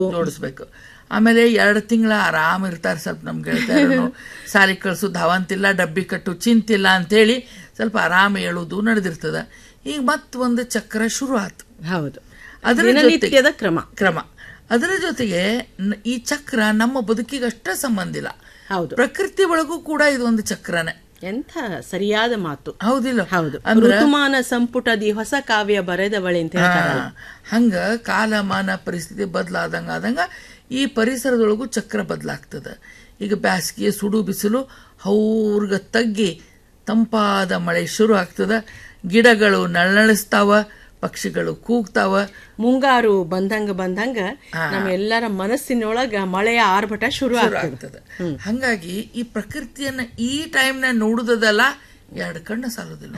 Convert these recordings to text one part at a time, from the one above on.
ಜೋಡಿಸ್ಬೇಕು ಆಮೇಲೆ ಎರಡು ತಿಂಗಳ ಆರಾಮ್ ಇರ್ತಾರೆ ಸ್ವಲ್ಪ ನಮ್ ಗೆಳತಿಯರು ಸಾಲಿ ಕಳ್ಸು ಧಾವಂತಿಲ್ಲ ಡಬ್ಬಿ ಕಟ್ಟು ಚಿಂತಿಲ್ಲ ಅಂತೇಳಿ ಸ್ವಲ್ಪ ಆರಾಮ ಹೇಳುದು ನಡೆದಿರ್ತದ ಈಗ ಮತ್ ಒಂದು ಚಕ್ರ ಶುರು ಆತು ಹೌದು ಅದರ ದಿನನಿತ್ಯದ ಜೊತೆಗೆ ಕ್ರಮ ಕ್ರಮ ಅದರ ಜೊತೆಗೆ ನ- ಈ ಚಕ್ರ ನಮ್ಮ ಬದುಕಿಗಷ್ಟ ಸಂಬಂಧ ಇಲ್ಲ ಹೌದು ಪ್ರಕೃತಿ ಒಳಗೂ ಕೂಡ ಇದು ಒಂದು ಚಕ್ರನೇ ಎಂಥ ಸರಿಯಾದ ಮಾತು ಹೌದಿಲ್ಲ ಹೌದು ಅಂದ್ರ ಋತುಮಾನ ಸಂಪುಟದಿ ಹೊಸ ಕಾವ್ಯ ಬರೆದವಳೆ ಅಂತ ಹೇಳ್ತಾರಲ್ಲ ಹಾ, ಹಂಗ ಕಾಲಮಾನ ಪರಿಸ್ಥಿತಿ ಬದಲಾದಂಗ ಆದಂಗ ಈ ಪರಿಸರದೊಳಗೂ ಚಕ್ರ ಬದಲಾಗ್ತದ ಈಗ ಬ್ಯಾಸಿಗೆ ಸುಡು ಬಿಸಿಲು ಹೌರ್ಗ ತಗ್ಗಿ ತಂಪಾದ ಮಳೆ ಶುರು ಆಗ್ತದ ಗಿಡಗಳು ನಳನಳಿಸ್ತಾವ ಪಕ್ಷಿಗಳು ಕೂಗ್ತಾವ ಮುಂಗಾರು ಬಂದಂಗ ಬಂದಂಗ ನಮ್ಮೆಲ್ಲರ ಮನಸ್ಸಿನೊಳಗ ಮಳೆಯ ಆರ್ಭಟ ಶುರು ಶುರು ಆಗ್ತದೆ ಆಗ್ತದ ಹಂಗಾಗಿ ಈ ಪ್ರಕೃತಿಯನ್ನ ಈ ಟೈಮ್ನ ನೋಡುದಲ್ಲ ಎರಡು ಕಣ್ಣು ಸಾಲೋದಿಲ್ಲ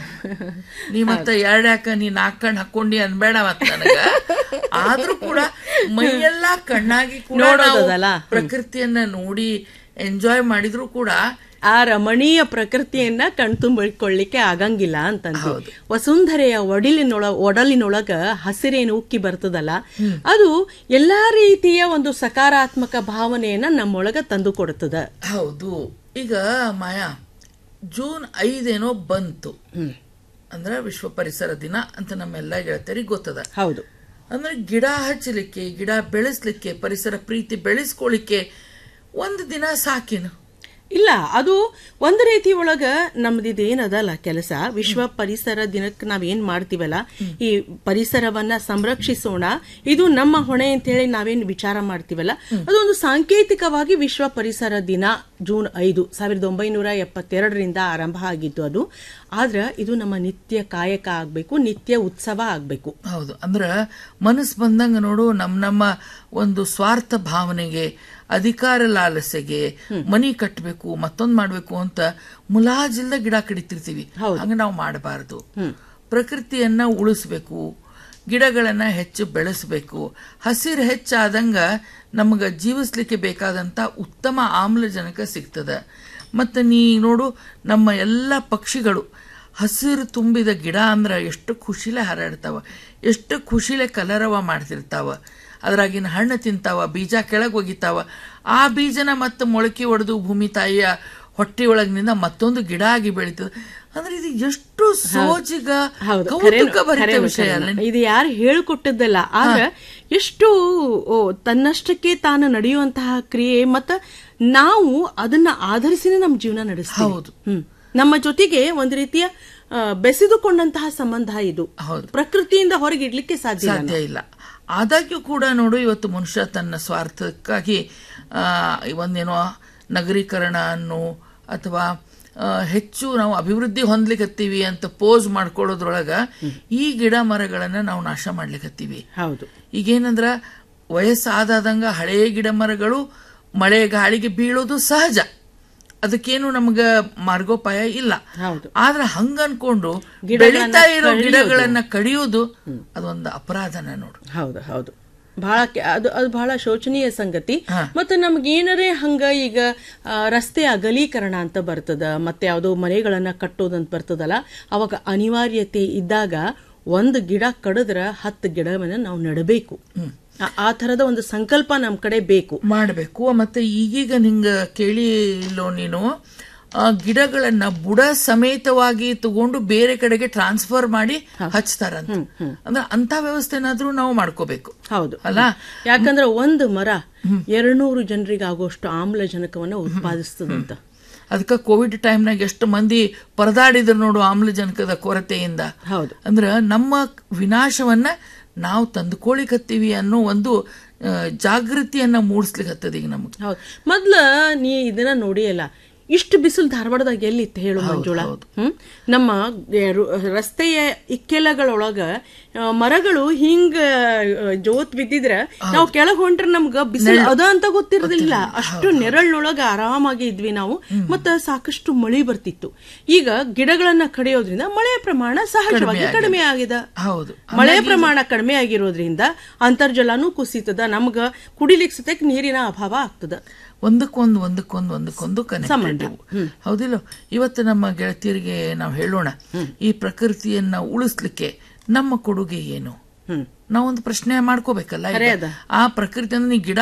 ನೀ ಮತ್ತ ಎರಡ್ ಯಾಕ ನೀ ನಾಲ್ಕು ಕಣ್ಣು ಹಾಕೊಂಡಿ ಅನ್ಬೇಡ ಮತ್ತ ನನಗ ಆದ್ರೂ ಕೂಡ ಮೈಯೆಲ್ಲ ಕಣ್ಣಾಗಿ ಕೂಡ ನಾವು ನೋಡೋದದಲ್ಲ. ಪ್ರಕೃತಿಯನ್ನ ನೋಡಿ ಎಂಜಾಯ್ ಮಾಡಿದ್ರು ಕೂಡ ಆ ರಮಣೀಯ ಪ್ರಕೃತಿಯನ್ನ ಕಣ್ತುಂಬಿಕೊಳ್ಳಿಕ್ಕೆ ಆಗಂಗಿಲ್ಲ ಅಂತಂದು ವಸುಂಧರೆಯ ಒಡಿಲಿನೊಳ ಒಡಲಿನೊಳಗ ಹಸಿರೇನು ಉಕ್ಕಿ ಬರ್ತದಲ್ಲ ಅದು ಎಲ್ಲಾ ರೀತಿಯ ಒಂದು ಸಕಾರಾತ್ಮಕ ಭಾವನೆಯನ್ನ ನಮ್ಮೊಳಗ ತಂದು ಕೊಡುತ್ತದ ಹೌದು ಈಗ ಮಾಯಾ ಜೂನ್ ಐದೇನೋ ಬಂತು ಅಂದ್ರೆ ವಿಶ್ವ ಪರಿಸರ ದಿನ ಅಂತ ನಮ್ಮೆಲ್ಲ ಗೆಳತಿಯರಿಗೆ ಗೊತ್ತದ ಹೌದು ಅಂದ್ರೆ ಗಿಡ ಹಚ್ಚಲಿಕ್ಕೆ ಗಿಡ ಬೆಳೆಸ್ಲಿಕ್ಕೆ ಪರಿಸರ ಪ್ರೀತಿ ಬೆಳೆಸ್ಕೊಳ್ಳಿಕ್ಕೆ ಒಂದು ದಿನ ಸಾಕಿನು ಇಲ್ಲ ಅದು ಒಂದು ರೀತಿ ಒಳಗ ನಮ್ದಿದ್ ಏನದಲ್ಲ ಕೆಲಸ ವಿಶ್ವ ಪರಿಸರ ದಿನಕ್ಕೆ ನಾವೇನ್ ಮಾಡ್ತೀವಲ್ಲ ಈ ಪರಿಸರವನ್ನ ಸಂರಕ್ಷಿಸೋಣ ಇದು ನಮ್ಮ ಹೊಣೆ ಅಂತೇಳಿ ನಾವೇನ್ ವಿಚಾರ ಮಾಡ್ತೀವಲ್ಲ ಅದೊಂದು ಸಾಂಕೇತಿಕವಾಗಿ ವಿಶ್ವ ಪರಿಸರ ದಿನ ಜೂನ್ ಐದು ಸಾವಿರದ ಒಂಬೈನೂರ ಎಪ್ಪತ್ತೆರಡರಿಂದ ಆರಂಭ ಆಗಿದ್ದು ಅದು ಆದ್ರ ಇದು ನಮ್ಮ ನಿತ್ಯ ಕಾಯಕ ಆಗ್ಬೇಕು ನಿತ್ಯ ಉತ್ಸವ ಆಗ್ಬೇಕು ಹೌದು ಅಂದ್ರ ಮನಸ್ಸು ಬಂದಂಗ ನೋಡು ನಮ್ ನಮ್ಮ ಒಂದು ಸ್ವಾರ್ಥ ಭಾವನೆಗೆ ಅಧಿಕಾರ ಲಾಲಸೆಗೆ ಮನಿ ಕಟ್ಟಬೇಕು ಮತ್ತೊಂದ್ ಮಾಡ್ಬೇಕು ಅಂತ ಮುಲಾಜಿಲ್ದ ಗಿಡ ಕಡಿತಿರ್ತೀವಿ ಹಂಗ ನಾವು ಮಾಡಬಾರದು ಪ್ರಕೃತಿಯನ್ನ ಉಳಿಸ್ಬೇಕು ಗಿಡಗಳನ್ನ ಹೆಚ್ಚು ಬೆಳೆಸಬೇಕು ಹಸಿರು ಹೆಚ್ಚಾದಂಗ ನಮಗ ಜೀವಿಸ್ಲಿಕ್ಕೆ ಬೇಕಾದಂತ ಉತ್ತಮ ಆಮ್ಲಜನಕ ಸಿಗ್ತದ ಮತ್ತೆ ನೀ ನೋಡು ನಮ್ಮ ಎಲ್ಲ ಪಕ್ಷಿಗಳು ಹಸಿರು ತುಂಬಿದ ಗಿಡ ಅಂದ್ರ ಎಷ್ಟು ಖುಷಿಲೆ ಹಾರಾಡ್ತಾವ ಎಷ್ಟು ಖುಷಿಲೆ ಕಲರವ ಮಾಡ್ತಿರ್ತಾವ ಅದ್ರಾಗಿನ ಹಣ್ಣು ತಿಂತಾವ ಬೀಜ ಕೆಳಗೆ ಒಗಿತಾವ ಆ ಬೀಜನ ಮತ್ತೆ ಮೊಳಕೆ ಒಡೆದು ಭೂಮಿ ತಾಯಿಯ ಹೊಟ್ಟೆಯೊಳಗಿನಿಂದ ಮತ್ತೊಂದು ಗಿಡ ಆಗಿ ಬೆಳೀತದ ಅಂದ್ರೆ ಇದು ಎಷ್ಟು ಸೋಜಿಗ ಹೌದು ಕೌತುಕ ಭರಿತ ಖರೇನು, ವಿಷಯ ಅಲ್ಲ ಖರೇನು. ಇದು ಯಾರು ಹೇಳಿಕೊಟ್ಟದ್ದಲ್ಲ ಆದ್ರೆ ಎಷ್ಟು ಓ, ತನ್ನಷ್ಟಕ್ಕೆ ತಾನು ನಡೆಯುವಂತಹ ಕ್ರಿಯೆ ಮತ್ತ ನಾವು ಅದನ್ನ ಆಧರಿಸಿನೇ ನಮ್ಮ ಜೀವನ ನಡೆಸ್ತೀವಿ ಹೌದು. ಹ್ಮ್ ನಮ್ಮ ಜೊತೆಗೆ ಒಂದು ರೀತಿಯ ಆ, ಬೆಸೆದುಕೊಂಡಂತಹ ಸಂಬಂಧ ಇದು ಹೌದು. ಪ್ರಕೃತಿಯಿಂದ ಹೊರಗಿಡ್ಲಿಕ್ಕೆ ಸಾಧ್ಯ ಇಲ್ಲ. ಸಾಧ್ಯ ಇಲ್ಲ ಆದಾಗ್ಯೂ ಕೂಡ ನೋಡು ಇವತ್ತು ಮನುಷ್ಯ ತನ್ನ ಸ್ವಾರ್ಥಕ್ಕಾಗಿ ಆ, ಒಂದೇನೋ ನಗರೀಕರಣ ಅನ್ನು ಅಥವಾ ಆ, ಹೆಚ್ಚು ನಾವು ಅಭಿವೃದ್ಧಿ ಹೊಂದ್ಲಿಕತ್ತೀವಿ ಅಂತ ಪೋಸ್ ಮಾಡ್ಕೊಳ್ಳೋದ್ರೊಳಗ ಈ ಗಿಡ ಮರಗಳನ್ನ ನಾವು ನಾಶ ಮಾಡ್ಲಿಕತ್ತೀವಿ ಹೌದು ಈಗೇನಂದ್ರ ವಯಸ್ಸಾದಂಗ ಹಳೇ ಗಿಡ ಮರಗಳು ಮಳೆ ಗಾಳಿಗೆ ಬೀಳೋದು ಸಹಜ ಅದಕ್ಕೇನು ನಮ್ಗ ಮಾರ್ಗೋಪಾಯ ಇಲ್ಲ ಹೌದು. ಆದ್ರೆ ಹಂಗ ಅನ್ಕೊಂಡು ಗಿಡಗಳನ್ನ ಬೆಳೀತಾ ಇರೋ ಕಡಿಯೋದು. ಗಿಡಗಳನ್ನ ಕಡಿಯೋದು ಅದೊಂದು ಅಪರಾಧನ ನೋಡು ಹೌದು ಹೌದು ಬಹಳ ಕೆ- ಅದು ಅದು ಬಹಳ ಶೋಚನೀಯ ಸಂಗತಿ ಹಾ. ಮತ್ತೆ ನಮ್ಗೇನರೇ ಹಂಗ ಈಗ ಆ, ರಸ್ತೆ ಅಗಲೀಕರಣ ಅಂತ ಬರ್ತದ ಮತ್ತೆ ಯಾವುದೋ ಮನೆಗಳನ್ನ ಕಟ್ಟೋದಂತ ಬರ್ತದಲ್ಲ ಅವಾಗ ಅನಿವಾರ್ಯತೆ ಇದ್ದಾಗ ಒಂದು ಗಿಡ ಕಡಿದ್ರ ಹತ್ತು ಗಿಡವನ್ನ ನಾವು ನೆಡಬೇಕು ಆ- ಆ ತರದ ಒಂದು ಸಂಕಲ್ಪ ನಮ್ ಕಡೆ ಬೇಕು ಮಾಡಬೇಕು ಮತ್ತೆ ಈಗೀಗ ನಿಂಗ ಕೇಳಿಲ್ಲೋ ನೀನು ಆ ಗಿಡಗಳನ್ನ ಬುಡ ಸಮೇತವಾಗಿ ತಗೊಂಡು ಬೇರೆ ಕಡೆಗೆ ಟ್ರಾನ್ಸ್ಫರ್ ಮಾಡಿ ಹಚ್ತಾರಂತ ಅಂದ್ರೆ ಅಂತ ವ್ಯವಸ್ಥೆನಾದ್ರೂ ನಾವು ಮಾಡ್ಕೋಬೇಕು ಹೌದು ಅಲ್ಲ ಯಾಕಂದ್ರೆ ಒಂದು ಮರ ಎರಡ್ನೂರು ಜನರಿಗೆ ಆಗುವಷ್ಟು ಆಮ್ಲಜನಕವನ್ನ ಉತ್ಪಾದಿಸ್ತದಂತ ಅದಕ್ಕೆ ಕೋವಿಡ್ ಟೈಮ್ನಾಗ ಎಷ್ಟು ಮಂದಿ ಪರದಾಡಿದ್ರು ನೋಡು ಆಮ್ಲಜನಕದ ಕೊರತೆಯಿಂದ ಹೌದು ಅಂದ್ರ ನಮ್ಮ ವಿನಾಶವನ್ನ ನಾವು ತಂದುಕೊಳ್ಳಿಕತ್ತೀವಿ ಅನ್ನೋ ಒಂದು ಆ, ಜಾಗೃತಿಯನ್ನ ಮೂಡಿಸ್ಲಿಕತ್ತದ ಈಗ ನಮಗೆ ಹೌದು ಮೊದ್ಲ ನೀ ಇದನ್ನ ನೋಡಿಯಲ್ಲ ಇಷ್ಟು ಬಿಸಿಲು ಧಾರವಾಡದಾಗ ಎಲ್ಲಿತ್ತು ಹೇಳು ಮಂಜುಳ ಹ್ಮ್ ನಮ್ಮ ಎ, ರು- ರಸ್ತೆಯ ಇಕ್ಕೆಲಗಳೊಳಗ ಆ, ಮರಗಳು ಹಿಂಗ ಆ, ಜೋತ್ ಬಿದ್ದಿದ್ರ ನಾವು ಕೆಳಗ್ ಹೊಂಟ್ರ ನಮ್ಗ ಬಿಸಿಲು ಅದ ಅಂತ ಗೊತ್ತಿರಲಿಲ್ಲ ಅಷ್ಟು ನೆರಳಿನೊಳಗ ಆರಾಮಾಗಿ ಇದ್ವಿ ನಾವು ಮತ್ತ ಸಾಕಷ್ಟು ಮಳಿ ಬರ್ತಿತ್ತು ಈಗ ಗಿಡಗಳನ್ನ ಕಡಿಯೋದ್ರಿಂದ ಮಳೆಯ ಪ್ರಮಾಣ ಸಹಜವಾಗಿ ಕಡಿಮೆ ಆಗಿದೆ ಹೌದು ಮಳೆ ಪ್ರಮಾಣ ಕಡಿಮೆ ಆಗಿರೋದ್ರಿಂದ ಅಂತರ್ಜಲನೂ ಕುಸಿತದ ನಮ್ಗ ಕುಡಿಲಿಕ್ಕೆ ಸತ್ಯಕ್ ನೀರಿನ ಅಭಾವ ಆಗ್ತದ ಒಂದಕ್ಕೊಂದು ಒಂದಕ್ಕೊಂದು ಒಂದಕ್ಕೊಂದು ಕನೆಕ್ಟೆಡ್ ಹೌದಿಲ್ಲ ಇವತ್ತು ನಮ್ಮ ಗೆಳತಿಯರಿಗೆ ನಾವು ಹೇಳೋಣ ಈ ಪ್ರಕೃತಿಯನ್ನ ಉಳಿಸ್ಲಿಕ್ಕೆ ನಮ್ಮ ಕೊಡುಗೆ ಏನು ಹ್ಮ್ ನಾವೊಂದು ಪ್ರಶ್ನೆ ಮಾಡ್ಕೋಬೇಕಲ್ಲ ಈಗ. ಖರೆ ಅದ. ಆ ಪ್ರಕೃತಿಯಿಂದ ನೀ ಗಿಡ